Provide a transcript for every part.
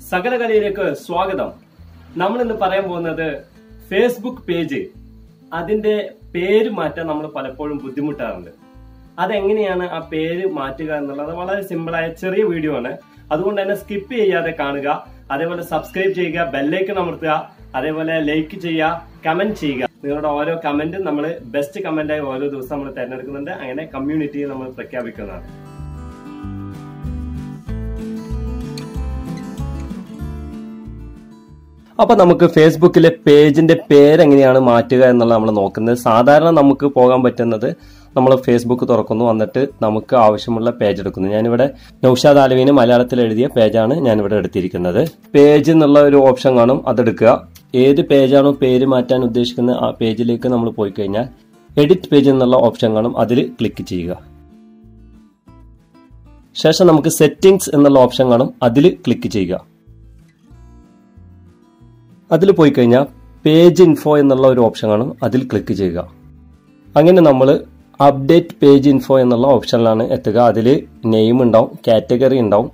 സകല കലയിലേക്ക് സ്വാഗതം നമ്മൾ ഇന്ന് പറയാൻ പോകുന്നത് ഫേസ്ബുക്ക് പേജ് അതിന്റെ പേര് മാറ്റാൻ നമ്മൾ പലപ്പോഴും ബുദ്ധിമുട്ടാറുണ്ട് അതെങ്ങനെയാണ് ആ പേര് മാറ്റുക എന്നുള്ളത് വളരെ സിമ്പിളായ ചെറിയ വീഡിയോ ആണ് അതുകൊണ്ട് തന്നെ സ്കിപ്പ് ചെയ്യാതെ കാണുക അതേപോലെ സബ്സ്ക്രൈബ് ചെയ്യുക ബെല്ലൈക്കൺ അമർത്തുക അതേപോലെ ലൈക്ക് ചെയ്യുക കമന്റ് ചെയ്യുക നിങ്ങളുടെ ഓരോ കമന്റും നമ്മൾ ബെസ്റ്റ് കമന്റായി ഓരോ ദിവസം നമ്മൾ തിരഞ്ഞെടുക്കുന്നുണ്ട് അങ്ങനെ കമ്മ്യൂണിറ്റിയെ നമ്മൾ പ്രഖ്യാപിക്കുന്നതാണ് അപ്പൊ നമുക്ക് ഫേസ്ബുക്കിലെ പേജിന്റെ പേര് എങ്ങനെയാണ് മാറ്റുക എന്നുള്ളത് നമ്മൾ നോക്കുന്നത് സാധാരണ നമുക്ക് പോകാൻ പറ്റുന്നത് നമ്മൾ ഫേസ്ബുക്ക് തുറക്കുന്നു വന്നിട്ട് നമുക്ക് ആവശ്യമുള്ള പേജ് എടുക്കുന്നു ഞാനിവിടെ നൌഷാദ് ആലവീന് മലയാളത്തിൽ എഴുതിയ പേജാണ് ഞാനിവിടെ എടുത്തിരിക്കുന്നത് പേജ് എന്നുള്ള ഒരു ഓപ്ഷൻ കാണും അതെടുക്കുക ഏത് പേജാണോ പേര് മാറ്റാൻ ഉദ്ദേശിക്കുന്ന ആ പേജിലേക്ക് നമ്മൾ പോയി കഴിഞ്ഞാൽ എഡിറ്റ് പേജ് എന്നുള്ള ഓപ്ഷൻ കാണും അതിൽ ക്ലിക്ക് ചെയ്യുക ശേഷം നമുക്ക് സെറ്റിംഗ്സ് എന്നുള്ള ഓപ്ഷൻ കാണും അതിൽ ക്ലിക്ക് ചെയ്യുക അതിൽ പോയി കഴിഞ്ഞാൽ പേജ് ഇൻഫോ എന്നുള്ള ഒരു ഓപ്ഷൻ കാണും അതിൽ ക്ലിക്ക് ചെയ്യുക അങ്ങനെ നമ്മൾ അപ്ഡേറ്റ് പേജ് ഇൻഫോ എന്നുള്ള ഓപ്ഷനിലാണ് എത്തുക അതിൽ നെയിം ഉണ്ടാവും കാറ്റഗറി ഉണ്ടാവും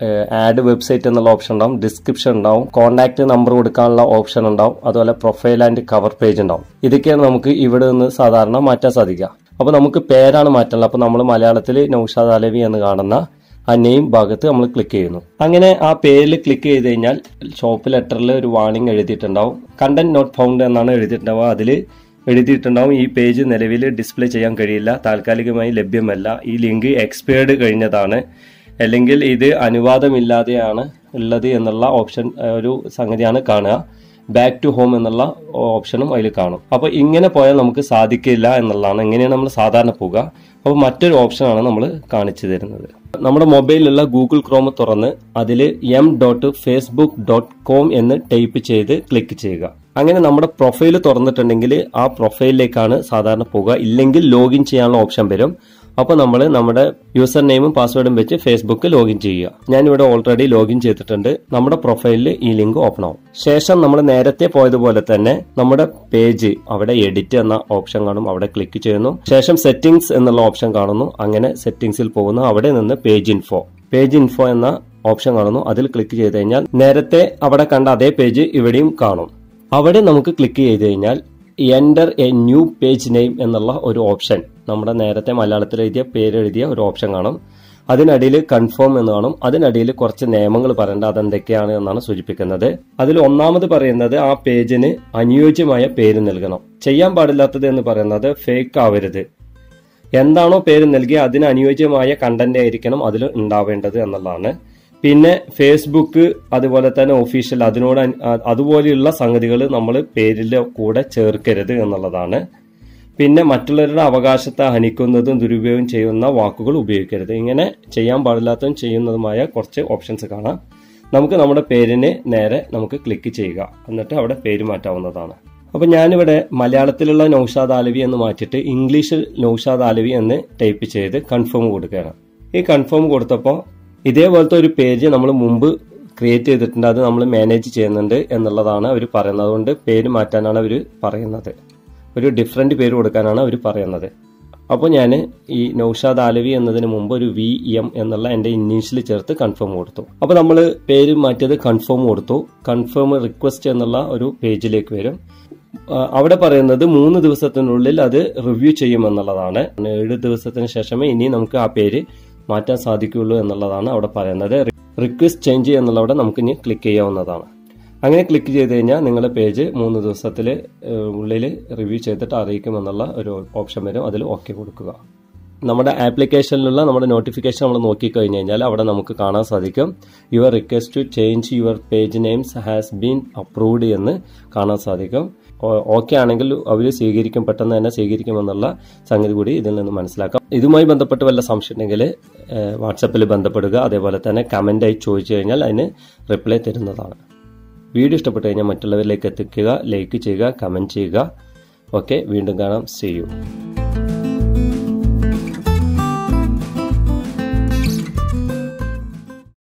ആഡ് വെബ്സൈറ്റ് എന്നുള്ള ഓപ്ഷൻ ഉണ്ടാവും ഡിസ്ക്രിപ്ഷൻ ഉണ്ടാവും കോൺടാക്ട് നമ്പർ കൊടുക്കാനുള്ള ഓപ്ഷൻ ഉണ്ടാവും അതുപോലെ പ്രൊഫൈൽ ആൻഡ് കവർ പേജ് ഉണ്ടാവും ഇതൊക്കെയാണ് നമുക്ക് ഇവിടെ നിന്ന് സാധാരണ മാറ്റാൻ സാധിക്കുക അപ്പോൾ നമുക്ക് പേരാണ് മാറ്റുള്ളത് അപ്പോൾ നമ്മൾ മലയാളത്തിൽ നൌഷാദ് അലവി എന്ന് കാണുന്ന ആ നെയിം ഭാഗത്ത് നമ്മൾ ക്ലിക്ക് ചെയ്യുന്നു അങ്ങനെ ആ പേരിൽ ക്ലിക്ക് ചെയ്ത് കഴിഞ്ഞാൽ ഷോപ്പ് ലെറ്ററിൽ ഒരു വാർണിംഗ് എഴുതിയിട്ടുണ്ടാവും കണ്ടന്റ് നോട്ട് ഫൗണ്ട് എന്നാണ് എഴുതിയിട്ടുണ്ടാവുക അതിൽ എഴുതിയിട്ടുണ്ടാവും ഈ പേജ് നിലവിൽ ഡിസ്പ്ലേ ചെയ്യാൻ കഴിയില്ല താൽക്കാലികമായി ലഭ്യമല്ല ഈ ലിങ്ക് എക്സ്പയർഡ് കഴിഞ്ഞതാണ് അല്ലെങ്കിൽ ഇത് അനുവാദമില്ലാതെയാണ് ഉള്ളത് എന്നുള്ള ഓപ്ഷൻ ഒരു സംഗതിയാണ് കാണുക ബാക്ക് ടു ഹോം എന്നുള്ള ഓപ്ഷനും അതിൽ കാണും അപ്പോൾ ഇങ്ങനെ പോയാൽ നമുക്ക് സാധിക്കില്ല എന്നുള്ളതാണ് എങ്ങനെയാണ് നമ്മൾ സാധാരണ പോകുക അപ്പോൾ മറ്റൊരു ഓപ്ഷനാണ് നമ്മൾ കാണിച്ചു തരുന്നത് നമ്മുടെ മൊബൈലിലുള്ള ഗൂഗിൾ ക്രോം തുറന്ന് അതിൽ m dot Facebook dot com എന്ന് ടൈപ്പ് ചെയ്ത് ക്ലിക്ക് ചെയ്യുക അങ്ങനെ നമ്മുടെ പ്രൊഫൈൽ തുറന്നിട്ടുണ്ടെങ്കിൽ ആ പ്രൊഫൈലിലേക്കാണ് സാധാരണ പോകുക ഇല്ലെങ്കിൽ ലോഗിൻ ചെയ്യാനുള്ള ഓപ്ഷൻ വരും അപ്പോൾ നമ്മൾ നമ്മുടെ യൂസർ നെയിമും പാസ്വേഡും വെച്ച് ഫേസ്ബുക്ക് ലോഗിൻ ചെയ്യുക ഞാൻ ഇവിടെ ഓൾറെഡി ലോഗിൻ ചെയ്തിട്ടുണ്ട് നമ്മുടെ പ്രൊഫൈലിൽ ഈ ലിങ്ക് ഓപ്പൺ ആവും ശേഷം നമ്മൾ നേരത്തെ പോയതുപോലെ തന്നെ നമ്മുടെ പേജ് അവിടെ എഡിറ്റ് എന്ന ഓപ്ഷൻ കാണും അവിടെ ക്ലിക്ക് ചെയ്യുന്നു ശേഷം സെറ്റിംഗ്സ് എന്നുള്ള ഓപ്ഷൻ കാണുന്നു അങ്ങനെ സെറ്റിംഗ്സിൽ പോകുന്നു അവിടെ നിന്ന് പേജ് ഇൻഫോ പേജ് ഇൻഫോ എന്ന ഓപ്ഷൻ കാണുന്നു അതിൽ ക്ലിക്ക് ചെയ്ത് കഴിഞ്ഞാൽ നേരത്തെ അവിടെ കണ്ട അതേ പേജ് ഇവിടെയും കാണും അവിടെ നമുക്ക് ക്ലിക്ക് ചെയ്ത് കഴിഞ്ഞാൽ enter a new page name എന്നുള്ള ഒരു ഓപ്ഷൻ നമ്മുടെ നേരത്തെ മലയാളത്തിൽ എഴുതിയ പേരെഴുതിയ ഒരു ഓപ്ഷൻ കാണും അതിനടിയിൽ കൺഫേം എന്ന് കാണും അതിനടിയിൽ കുറച്ച് നിയമങ്ങൾ പറയേണ്ട അതെന്തൊക്കെയാണ് എന്നാണ് സൂചിപ്പിക്കുന്നത് അതിൽ ഒന്നാമത് പറയുന്നത് ആ പേജിന് അനുയോജ്യമായ പേര് നൽകണം ചെയ്യാൻ പാടില്ലാത്തത് എന്ന് പറയുന്നത് ഫേക്ക് ആവരുത് എന്താണോ പേര് നൽകി അതിന് അനുയോജ്യമായ കണ്ടന്റ് ആയിരിക്കണം അതിൽ ഉണ്ടാവേണ്ടത് എന്നുള്ളതാണ് പിന്നെ ഫേസ്ബുക്ക് അതുപോലെ തന്നെ ഒഫീഷ്യൽ അതിനോട് അതുപോലെയുള്ള സംഗതികൾ നമ്മൾ പേരിൽ കൂടെ ചേർക്കരുത് എന്നുള്ളതാണ് പിന്നെ മറ്റുള്ളവരുടെ അവകാശത്തെ ഹനിക്കുന്നതും ദുരുപയോഗം ചെയ്യുന്ന വാക്കുകൾ ഉപയോഗിക്കരുത് ഇങ്ങനെ ചെയ്യാൻ പാടില്ലാത്തതും ചെയ്യുന്നതുമായ കുറച്ച് ഓപ്ഷൻസ് കാണാം നമുക്ക് നമ്മുടെ പേരിന് നേരെ നമുക്ക് ക്ലിക്ക് ചെയ്യുക എന്നിട്ട് അവിടെ പേര് മാറ്റാവുന്നതാണ് അപ്പോൾ ഞാനിവിടെ മലയാളത്തിലുള്ള നൌഷാദ് ആലവി എന്ന് മാറ്റിയിട്ട് ഇംഗ്ലീഷിൽ നൌഷാദ് ആലവി എന്ന് ടൈപ്പ് ചെയ്ത് കൺഫേം കൊടുക്കുകയാണ് ഈ കൺഫേം കൊടുത്തപ്പോൾ ഇതേപോലത്തെ ഒരു പേജ് നമ്മൾ മുമ്പ് ക്രിയേറ്റ് ചെയ്തിട്ടുണ്ട് അത് നമ്മൾ മാനേജ് ചെയ്യുന്നുണ്ട് എന്നുള്ളതാണ് അവർ പറയുന്നത് അതുകൊണ്ട് പേര് മാറ്റാനാണ് അവർ പറയുന്നത് ഒരു ഡിഫറെൻറ്റ് പേര് കൊടുക്കാനാണ് അവർ പറയുന്നത് അപ്പോൾ ഞാൻ ഈ നൌഷാദ് ആലവി എന്നതിന് മുമ്പ് ഒരു വി എം എന്നുള്ള എൻ്റെ ഇനീഷ്യൽ ചേർത്ത് കൺഫേം കൊടുത്തു അപ്പോൾ നമ്മൾ പേര് മാറ്റിയത് കൺഫേം കൊടുത്തു കൺഫേം റിക്വസ്റ്റ് എന്നുള്ള ഒരു പേജിലേക്ക് വരും അവിടെ പറയുന്നത് മൂന്ന് ദിവസത്തിനുള്ളിൽ അത് റിവ്യൂ ചെയ്യുമെന്നുള്ളതാണ് ഏഴ് ദിവസത്തിന് ശേഷമേ ഇനി നമുക്ക് ആ പേര് മാറ്റാൻ സാധിക്കുകയുള്ളൂ എന്നുള്ളതാണ് അവിടെ പറയുന്നത് റിക്വസ്റ്റ് ചേഞ്ച് എന്നുള്ളവിടെ നമുക്ക് ഇനി ക്ലിക്ക് ചെയ്യാവുന്നതാണ് അങ്ങനെ ക്ലിക്ക് ചെയ്ത് കഴിഞ്ഞാൽ നിങ്ങളുടെ പേജ് മൂന്ന് ദിവസത്തിൽ ഉള്ളിൽ റിവ്യൂ ചെയ്തിട്ട് അറിയിക്കുമെന്നുള്ള ഒരു ഓപ്ഷൻ വരും അതിൽ ഓക്കെ കൊടുക്കുക നമ്മുടെ ആപ്ലിക്കേഷനിലുള്ള നമ്മുടെ നോട്ടിഫിക്കേഷൻ നമ്മൾ നോക്കിക്കഴിഞ്ഞ് കഴിഞ്ഞാൽ അവിടെ നമുക്ക് കാണാൻ സാധിക്കും your request to change your page names has been approved എന്ന് കാണാൻ സാധിക്കും ഓക്കെ ആണെങ്കിൽ അവർ സ്വീകരിക്കും പെട്ടെന്ന് തന്നെ സ്വീകരിക്കുമെന്നുള്ള സംഗതി കൂടി ഇതിൽ നിന്ന് മനസ്സിലാക്കാം ഇതുമായി ബന്ധപ്പെട്ട് വല്ല സംശയം ഉണ്ടെങ്കിൽ വാട്സപ്പിൽ ബന്ധപ്പെടുക അതേപോലെ തന്നെ കമൻ്റായി ചോദിച്ചു കഴിഞ്ഞാൽ അതിന് റിപ്ലൈ തരുന്നതാണ് വീഡിയോ ഇഷ്ടപ്പെട്ടു കഴിഞ്ഞാൽ മറ്റുള്ളവരിലേക്ക് എത്തിക്കുക ലൈക്ക് ചെയ്യുക കമൻറ്റ് ചെയ്യുക ഓക്കെ വീണ്ടും കാണാം സി യു